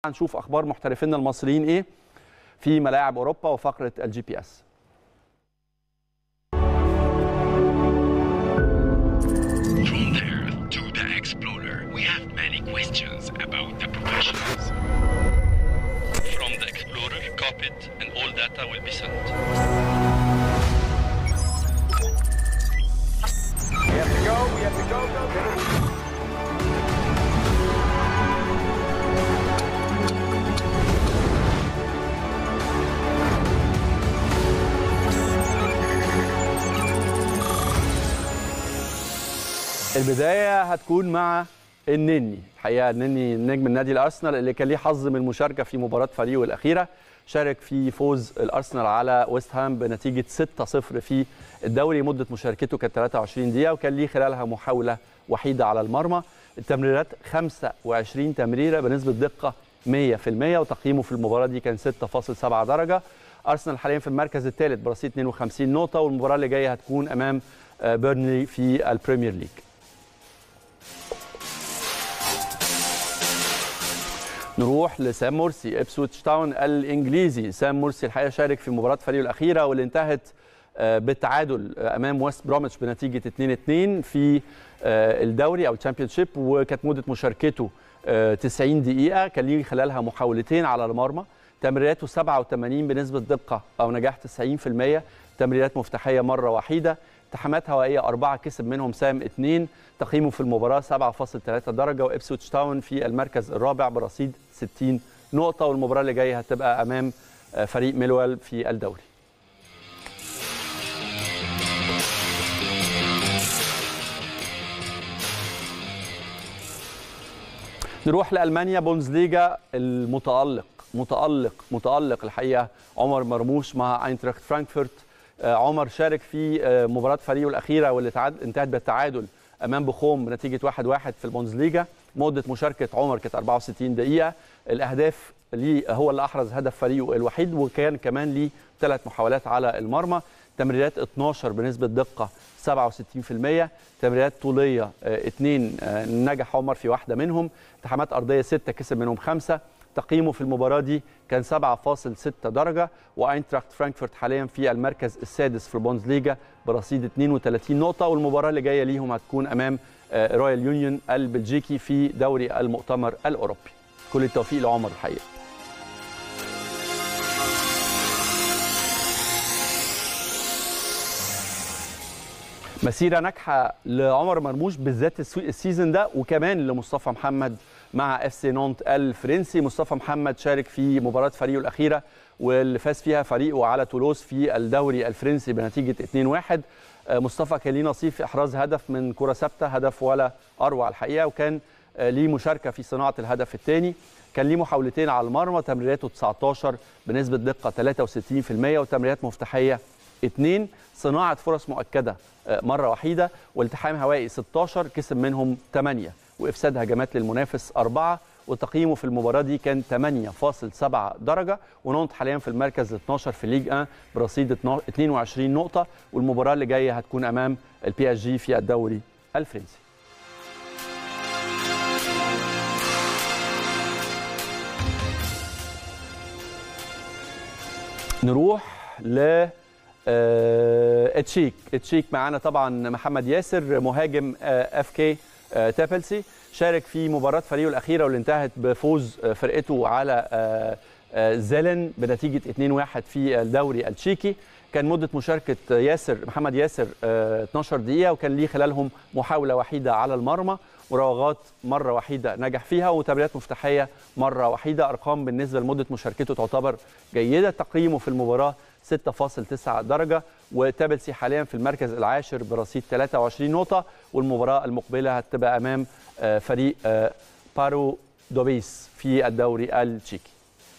نشوف اخبار محترفينا المصريين ايه في ملاعب اوروبا وفقره الجي بي اس From there to the Explorer, we have many questions about the professionals. From the Explorer, cockpit and all data will be sent. We have to go, we have to go, go, go. البدايه هتكون مع النني الحقيقه النني نجم النادي الارسنال اللي كان ليه حظ من المشاركه في مباراه فريقه الاخيره شارك في فوز الارسنال على ويست هام بنتيجه 6-0 في الدوري مده مشاركته كانت 23 دقيقه وكان ليه خلالها محاوله وحيده على المرمى التمريرات 25 تمريره بنسبه دقه 100% وتقييمه في المباراه دي كان 6.7 درجه ارسنال حاليا في المركز الثالث برصيد 52 نقطه والمباراه اللي جايه هتكون امام آه، بيرنلي في البريمير ليج نروح لسام مرسي ابسويتش تاون الانجليزي سام مرسي الحقيقه شارك في مباراه فريقه الاخيره واللي انتهت آه، بالتعادل آه، امام ويست بروميتش بنتيجه 2-2 في آه، الدوري او الشامبيون شيب وكانت مده مشاركته آه، 90 دقيقه كان ليه خلالها محاولتين على المرمى تمريراته 87 بنسبه دقه او نجاح 90% تمريرات مفتاحيه مره وحيده التحامات هوائيه أربعة كسب منهم سام اثنين تقييمه في المباراة 7.3 درجة وإبسويتش تاون في المركز الرابع برصيد 60 نقطة والمباراة اللي جاية هتبقى أمام آه، فريق ميلوال في الدوري نروح لألمانيا بوندسليجا المتألق متألق متألق الحقيقة عمر مرموش مع اينتراخت فرانكفورت آه، عمر شارك في آه، مباراة فريقه الأخيرة واللي تعاد- انتهت بالتعادل أمام بخوم بنتيجة 1-1 في البوندسليجا مدة مشاركة عمر كانت 64 دقيقة الأهداف ليه هو اللي أحرز هدف فريقه الوحيد وكان كمان ليه ثلاث محاولات على المرمى تمريرات 12 بنسبة دقة 67% تمريرات طولية 2 نجح عمر في واحدة منهم التحامات أرضية 6 كسب منهم خمسة تقييمه في المباراة دي كان 7.6 درجة وأينتراخت فرانكفورت حاليا في المركز السادس في البوندسليجا برصيد 32 نقطة والمباراة اللي جاية ليهم هتكون أمام آه، رويال يونيون البلجيكي في دوري المؤتمر الأوروبي كل التوفيق لعمر الحقيقة مسيره ناجحه لعمر مرموش بالذات السو- السيزون ده وكمان لمصطفى محمد مع اف سي نونت الفرنسي مصطفى محمد شارك في مباراه فريقه الاخيره واللي فاز فيها فريقه على تولوز في الدوري الفرنسي بنتيجه 2-1 آه، مصطفى كان ليه نصيب في احراز هدف من كره ثابته هدف ولا اروع الحقيقه وكان آه، ليه مشاركه في صناعه الهدف الثاني كان ليه محاولتين على المرمى تمريراته 19 بنسبه دقه 63% وتمريرات مفتاحيه اثنين صناعه فرص مؤكده آه، مره وحيده والتحام هوائي 16 كسب منهم 8 وافساد هجمات للمنافس أربعة وتقييمه في المباراه دي كان 8.7 درجه ونونت حاليا في المركز ال 12 في ليج 1 برصيد 22 نقطه والمباراه اللي جايه هتكون امام البي اس جي في الدوري الفرنسي نروح ل آه، اتشيك اتشيك معانا طبعا محمد ياسر مهاجم اف كي تابلسي شارك في مباراه فريقه الاخيره واللي انتهت بفوز آه، فرقته على آه، آه، زيلن بنتيجه 2-1 في الدوري التشيكي كان مده مشاركه ياسر محمد ياسر آه، 12 دقيقه وكان ليه خلالهم محاوله وحيده على المرمى مراوغات مره وحيده نجح فيها وتمريرات مفتاحيه مره وحيده ارقام بالنسبه لمده مشاركته تعتبر جيده تقييمه في المباراه 6.9 درجه وتابلسي حاليا في المركز العاشر برصيد 23 نقطه والمباراه المقبله هتبقى امام آه، فريق آه، بارو دوبيس في الدوري التشيكي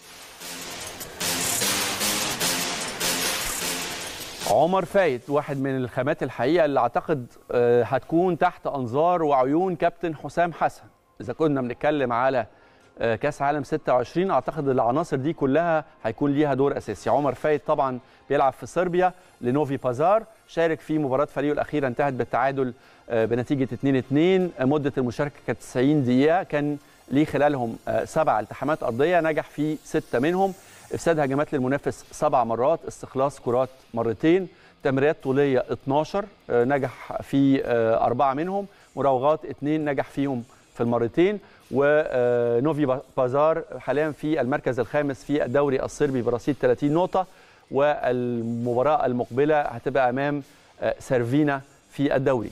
عمر فايت واحد من الخامات الحقيقه اللي اعتقد آه، هتكون تحت انظار وعيون كابتن حسام حسن اذا كنا بنتكلم على آه، كاس عالم 26 اعتقد العناصر دي كلها هيكون ليها دور اساسي عمر فايت طبعا بيلعب في صربيا لنوفي بازار شارك في مباراه فريقه الاخيره انتهت بالتعادل آه، بنتيجه 2-2 مده المشاركه كانت 90 دقيقه كان ليه خلالهم آه، سبع التحامات ارضيه نجح في سته منهم افساد هجمات للمنافس سبع مرات استخلاص كرات مرتين تمريرات طوليه 12 آه، نجح في آه، اربعه منهم مراوغات اثنين نجح فيهم في المرتين ونوفي بازار حاليا في المركز الخامس في الدوري الصربي برصيد 30 نقطه والمباراه المقبله هتبقى امام آه، سيرفينا في الدوري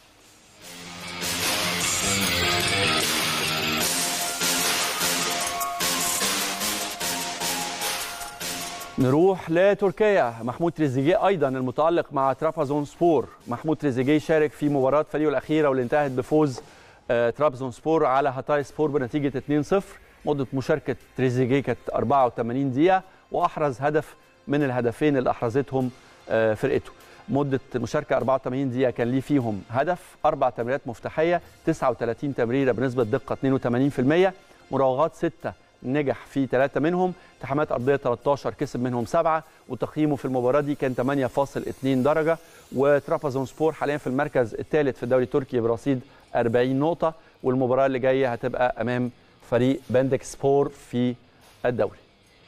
نروح لتركيا محمود تريزيجيه ايضا المتالق مع ترابزون سبور محمود تريزيجيه شارك في مباراه فريقه الاخيره واللي انتهت بفوز آه، ترابزون سبور على هاتاي سبور بنتيجه 2-0 مده مشاركه تريزيجيه كانت 84 دقيقه واحرز هدف من الهدفين اللي احرزتهم آه، فرقته مده مشاركه 84 دقيقه كان ليه فيهم هدف اربع تمريرات مفتاحيه 39 تمريره بنسبه دقه 82% مراوغات 6 نجح في ثلاثة منهم التحامات أرضية 13 كسب منهم سبعة وتقييمه في المباراة دي كان 8.2 درجة وترابزون سبور حاليا في المركز الثالث في الدوري التركي برصيد 40 نقطة والمباراة اللي جاية هتبقى أمام فريق بندك سبور في الدوري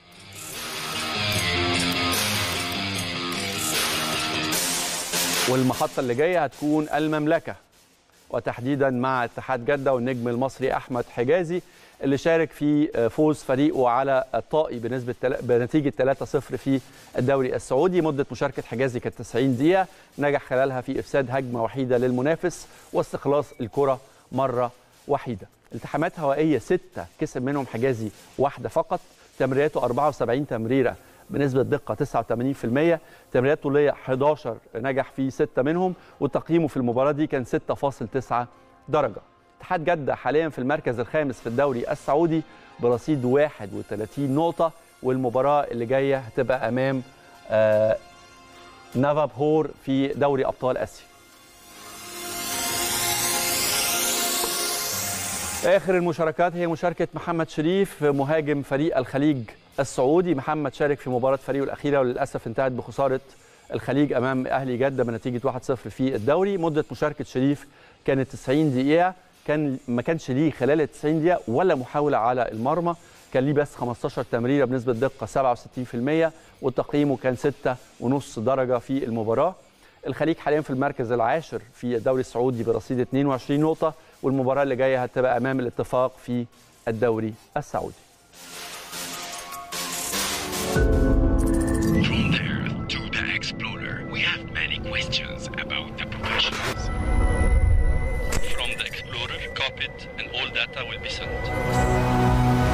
والمحطة اللي جاية هتكون المملكة وتحديدا مع اتحاد جدة والنجم المصري أحمد حجازي اللي شارك في فوز فريقه على الطائي بنسبة تل... بنتيجة 3-0 في الدوري السعودي مدة مشاركة حجازي كانت 90 دقيقة نجح خلالها في إفساد هجمة وحيدة للمنافس واستخلاص الكرة مرة وحيدة التحامات هوائية ستة كسب منهم حجازي واحدة فقط تمريراته 74 تمريرة بنسبة دقة 89% تمريرات طولية 11 نجح في ستة منهم وتقييمه في المباراة دي كان 6.9 درجة اتحاد جدة حاليا في المركز الخامس في الدوري السعودي برصيد 31 نقطة والمباراة اللي جاية هتبقى أمام آه نافابهور في دوري أبطال آسيا آخر المشاركات هي مشاركة محمد شريف مهاجم فريق الخليج السعودي محمد شارك في مباراة فريقه الأخيرة وللأسف انتهت بخسارة الخليج أمام أهلي جدة بنتيجة 1-0 في الدوري مدة مشاركة شريف كانت 90 دقيقة كان ما كانش ليه خلال ال 90 دقيقة ولا محاولة على المرمى كان ليه بس 15 تمريرة بنسبة دقة 67% وتقييمه كان 6.5 درجة في المباراة الخليج حاليا في المركز العاشر في الدوري السعودي برصيد 22 نقطة والمباراة اللي جاية هتبقى أمام الاتفاق في الدوري السعودي From there to the Explorer, we have many questions about the professionals. From the Explorer, cockpit and all data will be sent.